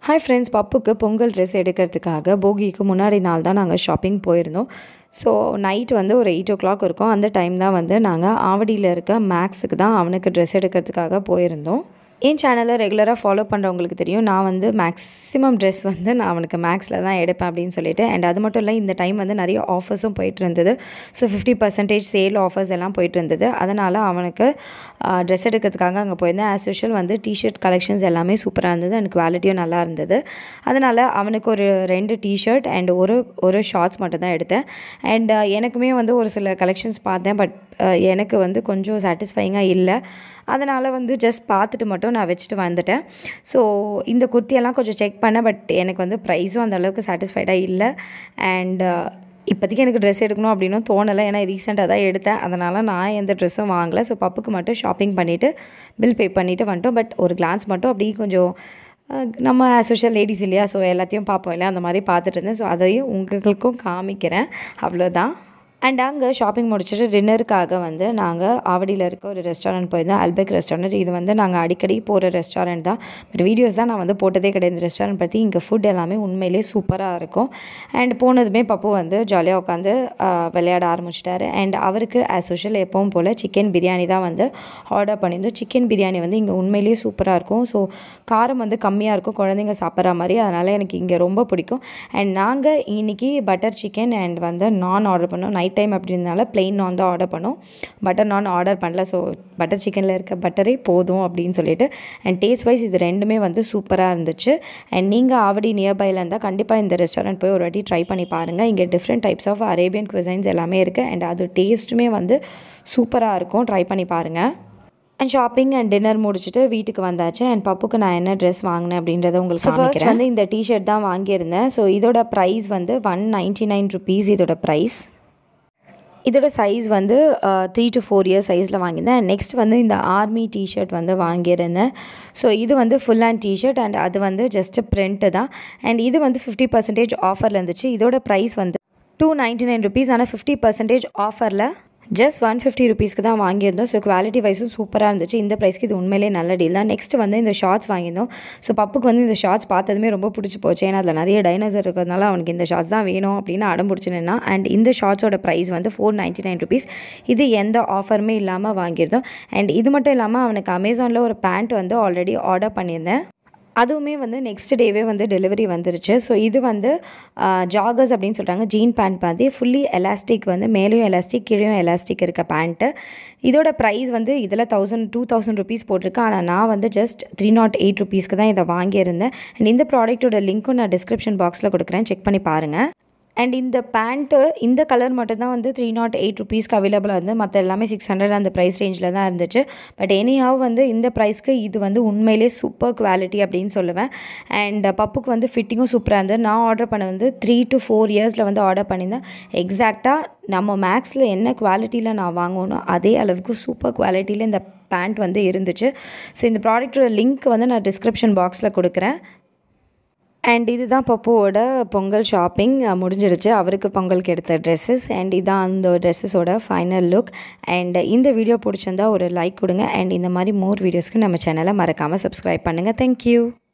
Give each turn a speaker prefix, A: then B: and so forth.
A: hi friends பப்புக்கு Pongal dress எடுக்கிறதுக்காக போகிக்கு முன்னாடி நாள் தான் நாங்கள் ஷாப்பிங் போயிருந்தோம் ஸோ நைட் வந்து ஒரு எயிட் ஓ கிளாக் இருக்கும் அந்த டைம் தான் வந்து நாங்கள் ஆவடியில் இருக்க மேக்ஸுக்கு தான் அவனுக்கு ட்ரெஸ் எடுக்கிறதுக்காக போயிருந்தோம் என் சேனலை ரெகுலராக ஃபாலோ பண்ணுறவங்களுக்கு தெரியும் நான் வந்து மேக்ஸிமம் ட்ரெஸ் வந்து நான் அவனுக்கு மேக்ஸில் தான் எடுப்பேன் அப்படின்னு சொல்லிட்டு அண்ட் அது மட்டும் இல்லை இந்த டைம் வந்து நிறைய ஆஃபர்ஸும் போயிட்டு இருந்தது so fifty percentage sale offers எல்லாம் போயிட்டு இருந்தது அதனால் அவனுக்கு ட்ரெஸ் எடுக்கிறதுக்காக அங்கே போயிருந்தேன் ஆஸ் யூஷுவல் வந்து டிஷர்ட் கலெக்ஷன்ஸ் எல்லாமே சூப்பராக இருந்தது எனக்கு குவாலிட்டியும் நல்லா இருந்தது அதனால் அவனுக்கு ஒரு ரெண்டு டிஷர்ட் அண்ட் ஒரு ஒரு ஷார்ட்ஸ் மட்டும் தான் எடுத்தேன் அண்ட் எனக்குமே வந்து ஒரு சில கலெக்ஷன்ஸ் பார்த்தேன் பட் எனக்கு வந்து கொஞ்சம் சாட்டிஸ்ஃபைங்காக இல்லை அதனால் வந்து ஜஸ்ட் பார்த்துட்டு மட்டும் நான் வச்சுட்டு வந்துட்டேன் ஸோ இந்த குர்த்தியெல்லாம் கொஞ்சம் செக் பண்ணேன் பட் எனக்கு வந்து ப்ரைஸும் அந்த அளவுக்கு சாட்டிஸ்ஃபைடாக இல்லை அண்ட் இப்போதைக்கு எனக்கு ட்ரெஸ் எடுக்கணும் அப்படின்னு தோணலை ஏன்னா ரீசெண்டாக தான் எடுத்தேன் அதனால் நான் எந்த ட்ரெஸ்ஸும் வாங்கலை ஸோ பப்புக்கு மட்டும் ஷாப்பிங் பண்ணிவிட்டு பில் பே பண்ணிவிட்டு வந்துட்டோம் பட் ஒரு கிளான்ஸ் மட்டும் அப்படி கொஞ்சம் நம்ம சோஷியல் லேடிஸ் இல்லையா ஸோ எல்லாத்தையும் பார்ப்போம் இல்லையா அந்த மாதிரி பார்த்துட்டு இருந்தேன் ஸோ அதையும் உங்களுக்கும் காமிக்கிறேன் அவ்வளோதான் அண்ட் அங்கே ஷாப்பிங் முடிச்சுட்டு டின்னருக்காக வந்து நாங்கள் ஆவடியில் இருக்க ஒரு ரெஸ்டாரண்ட் போயிருந்தோம் அல்பெக் ரெஸ்டாரண்ட் இது வந்து நாங்கள் அடிக்கடி போகிற ரெஸ்டாரண்ட் தான் பட் வீடியோஸ் தான் நான் வந்து போட்டதே கிடையாது இந்த ரெஸ்டாரண்ட் பற்றி இங்கே ஃபுட் எல்லாமே உண்மையிலே சூப்பராக இருக்கும் அண்ட் போனதுமே பப்பு வந்து ஜாலியாக உட்காந்து விளையாட ஆரம்பிச்சிட்டாரு அண்ட் அவருக்கு ஆஸ் யூஷுவல் எப்பவும் போல் சிக்கன் பிரியாணி தான் வந்து ஆர்டர் பண்ணியிருந்தோம் சிக்கன் பிரியாணி வந்து இங்கே உண்மையிலேயே சூப்பராக இருக்கும் ஸோ காரம் வந்து கம்மியாக இருக்கும் குழந்தைங்க சாப்பிட்ற மாதிரி அதனால் எனக்கு இங்கே ரொம்ப பிடிக்கும் அண்ட் நாங்கள் இன்றைக்கி பட்டர் சிக்கன் அண்ட் வந்து நான் ஆர்டர் பண்ணோம் நைட் டைம் அப்படின்றனால பிளெயின் நான் தான் ஆர்டர் பண்ணோம் பட்டர் நான் ஆர்டர் பண்ணல ஸோ பட்டர் சிக்கனில் இருக்க பட்டரே போதும் அப்படின்னு சொல்லிட்டு அண்ட் டேஸ்ட் வைஸ் இது ரெண்டுமே வந்து சூப்பராக இருந்துச்சு அண்ட் நீங்கள் ஆவடி நியர்பையில் இருந்தால் கண்டிப்பாக இந்த ரெஸ்டாரண்ட் போய் ஒரு வாட்டி ட்ரை பண்ணி பாருங்கள் இங்கே different types of Arabian cuisines எல்லாமே இருக்குது அண்ட் அது டேஸ்ட்டுமே வந்து சூப்பராக இருக்கும் ட்ரை பண்ணி பாருங்கள் அண்ட் ஷாப்பிங் அண்ட் டின்னர் முடிச்சுட்டு வீட்டுக்கு வந்தாச்சு அண்ட் பப்புக்கு நான் என்ன ட்ரெஸ் வாங்கினேன் அப்படின்றத உங்களுக்கு ஃபர்ஸ்ட் வந்து இந்த டிஷர்ட் தான் வாங்கியிருந்தேன் ஸோ இதோட ப்ரைஸ் வந்து ஒன் நைன்ட்டி நைன் ருபீஸ் இதோட ப்ரைஸ் இதோட சைஸ் வந்து த்ரீ டு ஃபோர் இயர்ஸ் சைஸில் வாங்கியிருந்தேன் நெக்ஸ்ட் வந்து இந்த ஆர்மி டிஷர்ட் வந்து வாங்கியிருந்தேன் ஸோ இது வந்து ஃபுல் ஹேண்ட் டிஷர்ட் அண்ட் அது வந்து ஜஸ்ட்டு பிரிண்ட்டு தான் அண்ட் இது வந்து ஃபிஃப்டி பர்சன்டேஜ் ஆஃபரில் இருந்துச்சு இதோட ப்ரைஸ் வந்து டூ நைன்ட்டி நைன் ருபீஸ் ஆனால் ஃபிஃப்டி பர்சன்டேஜ் ஆஃபரில் ஜஸ்ட் ஒன் ஃபிஃப்டி ருபீஸ்க்கு தான் வாங்கியிருந்தோம் ஸோ குவாலிட்டி வைஸும் சூப்பராக இருந்துச்சு இந்த ப்ரைஸ்க்கு இது உண்மையிலே நல்ல டீல் தான் நெக்ஸ்ட் வந்து இந்த ஷார்ட்ஸ் வாங்கியிருந்தோம் ஸோ பப்புக்கு வந்து இந்த ஷார்ட்ஸ் பார்த்ததுமே ரொம்ப பிடிச்சி போச்சு ஏன்னா அதில் நிறைய டைனோசர் இருக்கிறதுனால அவனுக்கு இந்த ஷார்ட்ஸ் தான் வேணும் அப்படின்னு அடம் பிடிச்சினா அண்ட் இந்த ஷார்ட்ஸோட ப்ரைஸ் வந்து ஃபோர் நைன்ட்டி நைன் ருபீஸ் இது எந்த ஆஃபருமே இல்லாமல் வாங்கியிருந்தோம் அண்ட் இது மட்டும் இல்லாமல் அவனுக்கு அமேசானில் ஒரு பேண்ட் வந்து ஆல்ரெடி ஆர்டர் பண்ணியிருந்தேன் அதுவுமே வந்து நெக்ஸ்ட் டேவே வந்து டெலிவரி வந்துருச்சு ஸோ இது வந்து ஜாகர்ஸ் அப்படின்னு சொல்கிறாங்க ஜீன் பேண்ட் மாதிரி ஃபுல்லி எலாஸ்டிக் வந்து மேலேயும் எலாஸ்டிக் கீழேயும் எலாஸ்டிக் இருக்க பேண்ட்டு இதோட ப்ரைஸ் வந்து இதில் தௌசண்ட் டூ தௌசண்ட் ருபீஸ் போட்டிருக்கு ஆனால் நான் வந்து ஜஸ்ட் த்ரீ நாட் எயிட் ருபீஸ்க்கு தான் இதை வாங்கியிருந்தேன் அண்ட் இந்த ப்ராடக்ட்டோட லிங்க்கும் நான் டிஸ்கிரிப்ஷன் பாக்ஸில் கொடுக்குறேன் செக் பண்ணி பாருங்கள் அண்ட் இந்த பேண்ட்டு இந்த கலர் மட்டும்தான் வந்து த்ரீ நாட் எயிட் ருபீஸ்க்கு அவைலபிளாக இருந்து மற்ற எல்லாமே சிக்ஸ் ஹண்ட்ரட் அந்த ப்ரைஸ் ரேஞ்சில் தான் இருந்துச்சு பட் எனிஹாவ் வந்து இந்த ப்ரைஸ்க்கு இது வந்து உண்மையிலே சூப்பர் குவாலிட்டி அப்படின்னு சொல்லுவேன் அண்ட் பப்புக்கு வந்து ஃபிட்டிங்கும் சூப்பராக இருந்தது நான் ஆர்டர் பண்ண வந்து த்ரீ டு ஃபோர் இயர்ஸில் வந்து ஆர்டர் பண்ணியிருந்தேன் எக்ஸாக்டாக நம்ம மேக்ஸில் என்ன குவாலிட்டியில் நான் வாங்கணும் அதே அளவுக்கு சூப்பர் குவாலிட்டியில் இந்த பேண்ட் வந்து இருந்துச்சு ஸோ இந்த ப்ராடக்ட்டோட லிங்க் வந்து நான் டிஸ்கிரிப்ஷன் பாக்ஸில் கொடுக்குறேன் அண்ட் இதுதான் பப்புவோட பொங்கல் ஷாப்பிங் முடிஞ்சிடுச்சு அவருக்கு பொங்கலுக்கு எடுத்த ட்ரெஸ்ஸஸ் அண்ட் இதான் அந்த ட்ரெஸ்ஸஸோட ஃபைனல் லுக் அண்ட் இந்த வீடியோ பிடிச்சிருந்தா ஒரு லைக் கொடுங்க அண்ட் இந்த மாதிரி மோர் வீடியோஸ்க்கு நம்ம சேனலை மறக்காமல் சப்ஸ்கிரைப் பண்ணுங்கள் தேங்க்யூ